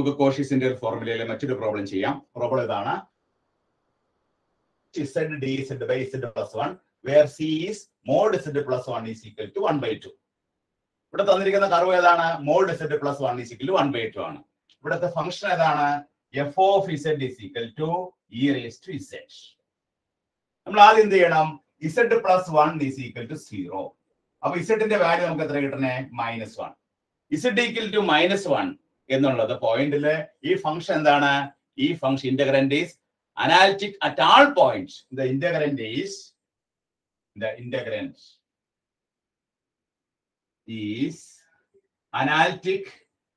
നമുക്ക് കോഷീസിന്റെ ഫോർമുലയിലെ മറ്റൊരു പ്രോബ്ലം ചെയ്യാം പ്രോബ്ലം ഇതാണ് z d z by z plus 1 where c is mod z plus 1 is equal to 1 by 2 ഇവിടെ തന്നിരിക്കുന്ന കർവ് ഏതാണ് mod z plus one is equal to 1 by 2 ആണ് ഇവിടുത്തെ ഫംഗ്ഷൻ ഏതാണ് F of Z is equal to e raised to z നമ്മൾ ആദ്യം എന്ത് ചെയ്യണം z plus one is equal to zero അപ്പൊ ഇസഡിന്റെ വാല്യൂ നമുക്ക് എത്ര കിട്ടണേ minus one Z equal to minus one എന്നുള്ളത് പോയിന്റില് ഈ ഫംഗ്ഷൻ എന്താണ് ഈ function integrand is analytic at all points the integrand is the integrand is analytic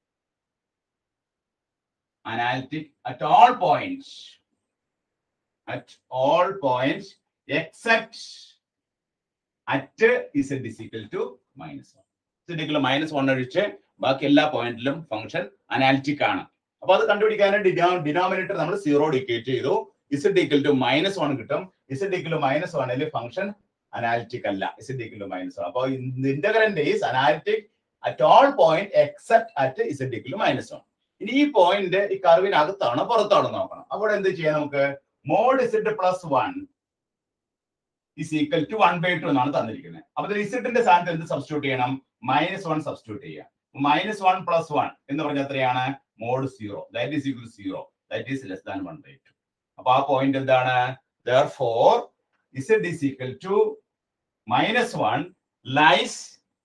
analytic at all points at all points except at z is equal to minus 1 z equal minus one ഒഴിച്ച് ബാക്കി എല്ലാ പോയിന്റിലും function analytic ആണ് അപ്പൊ അത് കണ്ടുപിടിക്കാനായിട്ട് denominator നമ്മൾ zero ഡിക്കേറ്റ് ചെയ്തു Z equal to minus one കിട്ടും ഇസഡ് ഈക്വൽ ടു മൈനസ് വണ്ണിൽ ഫംഗ്ഷൻ അനാലിറ്റിക് അല്ല Z equal to minus one അപ്പൊ integrand is analytic at all point except at Z equal to minus one ഇനി ഈ point ഈ കർവിനകത്താണോ പുറത്താണോ നോക്കണം അവിടെ എന്ത് ചെയ്യാം നമുക്ക് mod Z plus one is equal to one by two എന്നാണ് തന്നിരിക്കുന്നത് അപ്പൊ ഇസഡിന്റെ സ്ഥാനത്ത് എന്ത് സബ്സ്റ്റിറ്റ്യൂട്ട് ചെയ്യണം മൈനസ് വൺ സബ്സ്റ്റിറ്റ്യൂട്ട് ചെയ്യാം മൈനസ് വൺ പ്ലസ് വൺ എന്ന് പറഞ്ഞാൽ എത്രയാണ് mod zero that is equal zero that is less than one by two അപ്പൊ ആ പോയിന്റ് എന്താണ് therefore Z is equal to minus one lies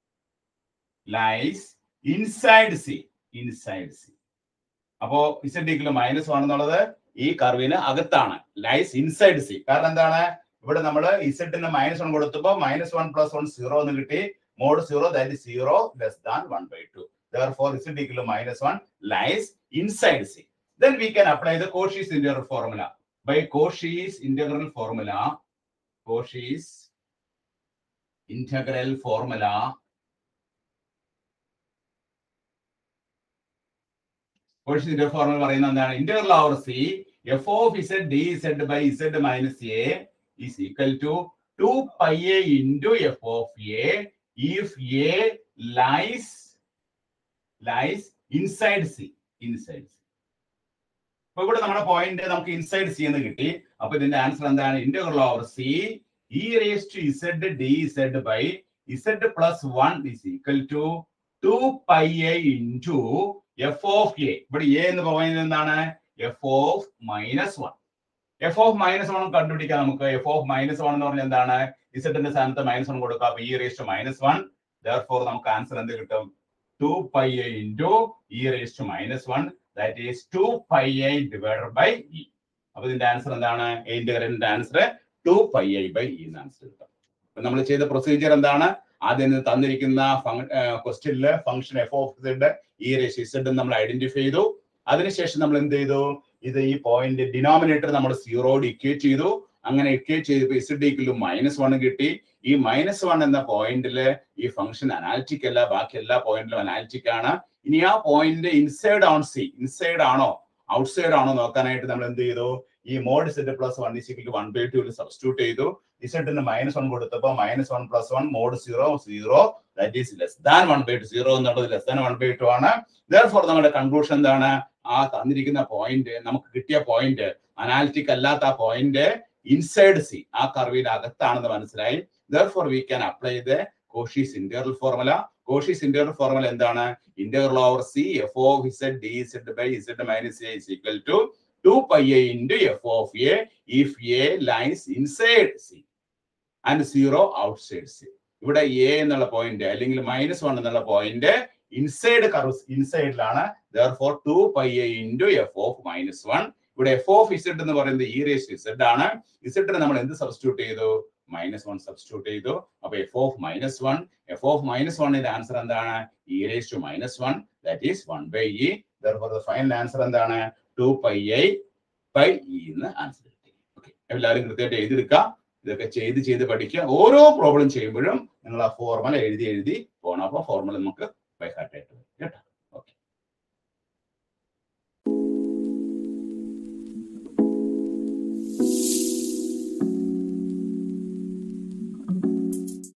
lies inside C inside C അപ്പോ Z equal minus one എന്നുള്ളത് ഈ കർവിന് അകത്താണ് lies inside C കാരണം എന്താണ് ഇവിടെ നമ്മൾ ഇസഡിന് മൈനസ് വൺ കൊടുത്തപ്പോ minus one plus one zero എന്ന് കിട്ടി mod zero that zero less than one by two therefore Z equal minus one lies inside C then we can apply the Cauchy's integral formula by Cauchy's integral formula Cauchy's integral formula കോഴ്സിന്റെ formula പറയുന്നത് എന്താണ് integral over C F of Z D Z by Z minus A is equal to two pi A into F of A if A lies lies inside C inside C അപ്പൊ ഇവിടെ നമ്മുടെ point നമുക്ക് inside C എന്ന് കിട്ടി അപ്പൊ ഇതിന്റെ answer എന്താണ് integral over C e raise to Z D Z by Z plus one is equal to two pi A into F of A ഇവിടെ എ എന്ന് പറയുന്നത് എന്താണ് F of minus one F of minus one കണ്ടുപിടിക്കാം നമുക്ക് F of minus one എന്ന് പറഞ്ഞാൽ എന്താണ് ഇസഡിന്റെ സ്ഥാനത്ത് മൈനസ് വൺ കൊടുക്കുക അപ്പൊ e raise to minus one for നമുക്ക് ആൻസർ എന്ത് കിട്ടും two pi A into e raise to minus one that is two pi A divided by e അപ്പൊ ഇതിന്റെ ആൻസർ എന്താണ് ഇന്റഗ്രലിന്റെ answer two pi i by e എന്ന് answer കിട്ടും നമ്മൾ ചെയ്ത പ്രൊസീജിയർ എന്താണ് ആദ്യം തന്നിരിക്കുന്ന ക്വസ്റ്റ്യനില് function F of Z e ratio Z നമ്മൾ ഐഡന്റിഫൈ ചെയ്തു അതിനുശേഷം നമ്മൾ എന്ത് ചെയ്തു ഇത് ഈ പോയിന്റ് ഡിനോമിനേറ്റർ നമ്മൾ സീറോഡ് ഇക്വേറ്റ് ചെയ്തു അങ്ങനെ ഇക്വേറ്റ് ചെയ്തപ്പോൾ ഇസഡ് ഈക്വൽ മൈനസ് വൺ കിട്ടി ഈ മൈനസ് വൺ എന്ന പോയിന്റില് ഈ ഫംഗ്ഷൻ അനാലിറ്റിക് അല്ല ബാക്കി എല്ലാ പോയിന്റിലും അനാലിറ്റിക് ആണ് ഇനി ആ point inside on C inside ആണോ ഔട്ട്സൈഡ് ആണോ നോക്കാനായിട്ട് നമ്മൾ എന്ത് ചെയ്തു ഈ mod Z plus one is equal one by two substitute ചെയ്തു ഇസഡിന് മൈനസ് വൺ കൊടുത്തപ്പോൾ minus one plus one mod zero zero that is less than one by two zero എന്നുള്ളത് less than one by two ആണ് for നമ്മുടെ conclusion എന്താണ് ആ തന്നിരിക്കുന്ന point നമുക്ക് കിട്ടിയ പോയിന്റ് അനാലിറ്റിക് അല്ലാത്ത ആ പോയിന്റ് ഇൻസൈഡ് സി ആ കർവിന്റെ അകത്താണെന്ന് മനസ്സിലായി for we can apply the Cauchy's integral formula Cauchy's integral formula എന്താണ് integral over C F of Z D Z by Z minus A is equal to two pi A into F of A if A lines inside C and zero outside C ഇവിടെ A എന്നുള്ള point അല്ലെങ്കിൽ minus one എന്നുള്ള point inside curve ഇൻസൈഡിലാണ് for two pi A into F of minus one ഇവിടെ F of Z എന്ന് പറയുന്നത് E raise Z ആണ് ഇസഡിന് നമ്മൾ എന്ത് സബ്സ്റ്റിറ്റ്യൂട്ട് ചെയ്തു മൈനസ് വൺ സബ്സ്റ്റിറ്റ്യൂട്ട് ചെയ്തു അപ്പൊ F of minus one F of minus വണ്ണിന്റെ ആൻസർ എന്താണ് e raise to minus one that is one by e final answer എന്താണ് two pi i by e എന്ന് ആൻസർ കിട്ടി ഓക്കെ എല്ലാവരും കൃത്യമായിട്ട് എഴുതിയെടുക്കുക ഇതൊക്കെ ചെയ്ത് ചെയ്ത് പഠിക്കുക ഓരോ പ്രോബ്ലം ചെയ്യുമ്പോഴും നിങ്ങൾ ആ ഫോർമുല എഴുതി എഴുതി പോകണം അപ്പോൾ ഫോർമുല നമുക്ക്